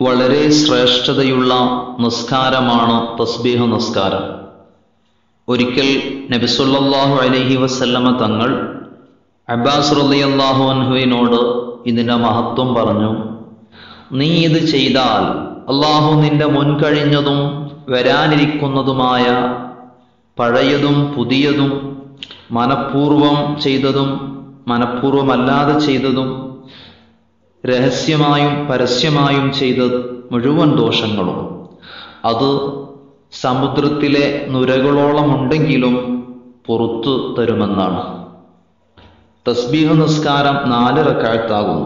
വളരെ ശ്രേഷ്ഠതയുള്ള നിസ്കാരമാണ് തസ്ബീഹ് നിസ്കാരം ഒരിക്കൽ നബിസുല്ലാഹു അലൈഹി വസല്ലമ തങ്ങൾ അബ്ബാസ് റളിയല്ലാഹു അൻഹുവിനോട് ഇതിൻ്റെ മഹത്വം പറഞ്ഞു നീ ഇത് ചെയ്താൽ അള്ളാഹു നിന്റെ മുൻകഴിഞ്ഞതും വരാനിരിക്കുന്നതുമായ പഴയതും പുതിയതും മനഃപൂർവം ചെയ്തതും മനഃപൂർവമല്ലാതെ ചെയ്തതും രഹസ്യമായും പരസ്യമായും ചെയ്ത മുഴുവൻ ദോഷങ്ങളും അത് സമുദ്രത്തിലെ നുരകളോളം ഉണ്ടെങ്കിലും പുറത്തു തരുമെന്നാണ് തസ്ബീഹ് നിസ്കാരം നാല് റക്കാഴത്താകുന്നു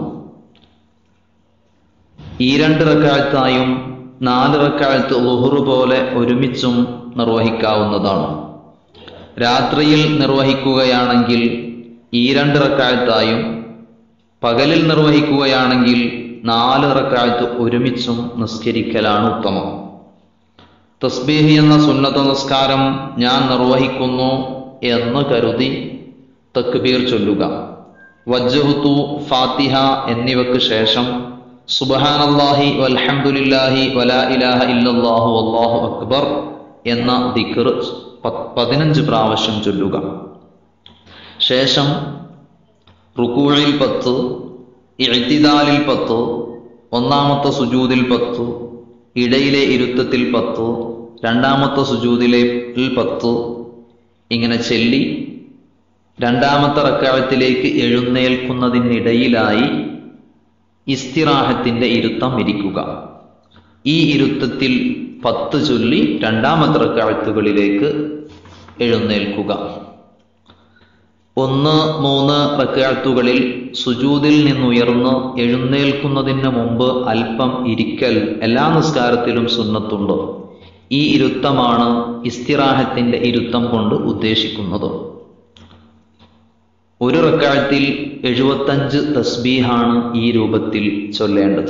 ഈ രണ്ട് റക്കാഴത്തായും നാല് റക്കാഴത്ത് ലുഹുറു പോലെ ഒരുമിച്ചും നിർവഹിക്കാവുന്നതാണ് രാത്രിയിൽ നിർവഹിക്കുകയാണെങ്കിൽ ഈ രണ്ട് റക്കാഴത്തായും പകലിൽ നിർവഹിക്കുകയാണെങ്കിൽ നാല് റക്കാഴത്ത് ഒരുമിച്ചും നിസ്കരിക്കലാണ് ഉത്തമം തസ്ബീഹ് എന്ന സുന്നത നിസ്കാരം ഞാൻ നിർവഹിക്കുന്നു എന്ന് കരുതി തക്ബീർ ചൊല്ലുക വജ്ജഹുത്തു ഫാത്തിഹ എന്നിവയ്ക്ക് ശേഷം സുബഹാനല്ലാഹി വൽഹംദുലില്ലാഹി വലാ ഇലാഹ ഇല്ലല്ലാഹു അല്ലാഹു അക്ബർ എന്ന ദിക്ർ പതിനഞ്ച് പ്രാവശ്യം ചൊല്ലുക ശേഷം റുക്കൂഴിൽ പത്ത് ഇഴ്ത്തിദാലിൽ പത്ത് ഒന്നാമത്തെ സുജൂദിൽ പത്ത് ഇടയിലെ ഇരുത്തത്തിൽ പത്ത് രണ്ടാമത്തെ സുജൂദിലെ പത്ത് ഇങ്ങനെ ചെല്ലി രണ്ടാമത്തെ റക്കാഴത്തിലേക്ക് എഴുന്നേൽക്കുന്നതിനിടയിലായി ഇസ്തിറാഹത്തിന്റെ ഇരുത്തം ഇരിക്കുക ഈ ഇരുത്തത്തിൽ പത്ത് ചൊല്ലി രണ്ടാമത്തെ റക്കാഴത്തുകളിലേക്ക് എഴുന്നേൽക്കുക ഒന്ന് മൂന്ന് റക്കാഴത്തുകളിൽ സുജൂതിൽ നിന്നുയർന്ന് എഴുന്നേൽക്കുന്നതിന് മുമ്പ് അല്പം ഇരിക്കൽ എല്ലാ നിസ്കാരത്തിലും സുന്നത്തുണ്ട് ഈ ഇരുത്തമാണ് ഇസ്തിറാഹത്തിന്റെ ഇരുത്തം കൊണ്ട് ഉദ്ദേശിക്കുന്നത് ഒരു റക്കാഴത്തിൽ എഴുപത്തഞ്ച് തസ്ബീഹാണ് ഈ രൂപത്തിൽ ചൊല്ലേണ്ടത്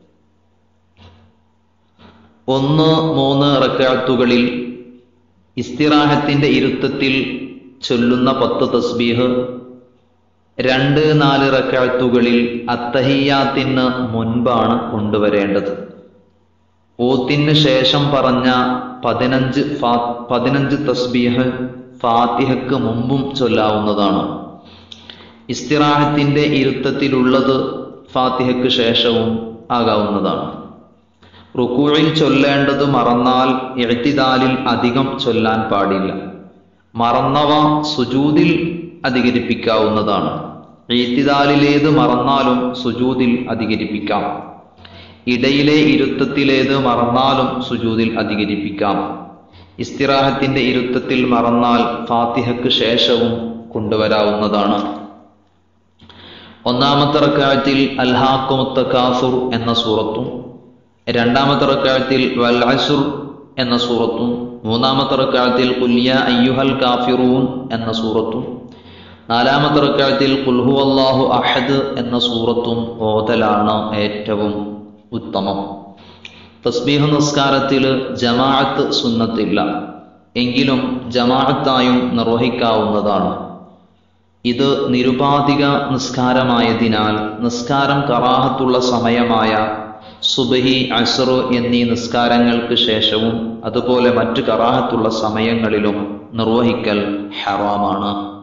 ഒന്ന് മൂന്ന് റക്കാഴത്തുകളിൽ ഇസ്തിറാഹത്തിന്റെ ഇരുത്തത്തിൽ ചൊല്ലുന്ന പത്ത് തസ്ബീഹ് രണ്ട് നാല് റക്കാഴത്തുകളിൽ അത്തഹിയാത്തിന് മുൻപാണ് കൊണ്ടുവരേണ്ടത് ഓത്തിന് ശേഷം പറഞ്ഞ പതിനഞ്ച് ഫാ പതിനഞ്ച് തസ്ബീഹ് ഫാത്തിഹക്ക് മുമ്പും ചൊല്ലാവുന്നതാണ് ഇസ്തിറാഹത്തിന്റെ ഇരുത്തത്തിലുള്ളത് ഫാത്തിഹക്ക് ശേഷവും ആകാവുന്നതാണ് റുക്കൂഴിൽ ചൊല്ലേണ്ടത് മറന്നാൽ എഴുത്തിദാലിൽ അധികം ചൊല്ലാൻ പാടില്ല മറന്നവ സുജൂതിൽ അധികരിപ്പിക്കാവുന്നതാണ് എഴുത്തിദാലിലേത് മറന്നാലും സുജൂതിൽ അധികരിപ്പിക്കാം ഇടയിലെ ഇരുത്തത്തിലേത് മറന്നാലും സുജൂതിൽ അധികരിപ്പിക്കാം ഇസ്തിറാഹത്തിന്റെ ഇരുത്തത്തിൽ മറന്നാൽ ഫാത്തിഹക്ക് ശേഷവും കൊണ്ടുവരാവുന്നതാണ് ഒന്നാമത്തെ റക്കാഴത്തിൽ അൽഹാക്കുമുത്ത കാഫുർ എന്ന സൂറത്തും രണ്ടാമത്തെ റക്കാഴത്തിൽ വൽ അസുർ എന്ന സൂറത്തും മൂന്നാമത്തെ റക്കാഴത്തിൽ കുല്യ അയ്യുഹൽ കാഫിറൂൻ എന്ന സൂറത്തും നാലാമത്തെ റക്കാഴത്തിൽ കുൽഹു അള്ളാഹു അഹദ് എന്ന സൂറത്തും ഓതലാണ് ഏറ്റവും ഉത്തമം തസ്ബീഹ് നിസ്കാരത്തിൽ ജമാഅത്ത് സുന്നത്തില്ല എങ്കിലും ജമാഅത്തായും നിർവഹിക്കാവുന്നതാണ് ഇത് നിരുപാധിക നിസ്കാരമായതിനാൽ നിസ്കാരം കറാഹത്തുള്ള സമയമായ സുബഹി അസറു എന്നീ നിസ്കാരങ്ങൾക്ക് ശേഷവും അതുപോലെ മറ്റു കറാഹത്തുള്ള സമയങ്ങളിലും നിർവഹിക്കൽ ഹറാമാണ്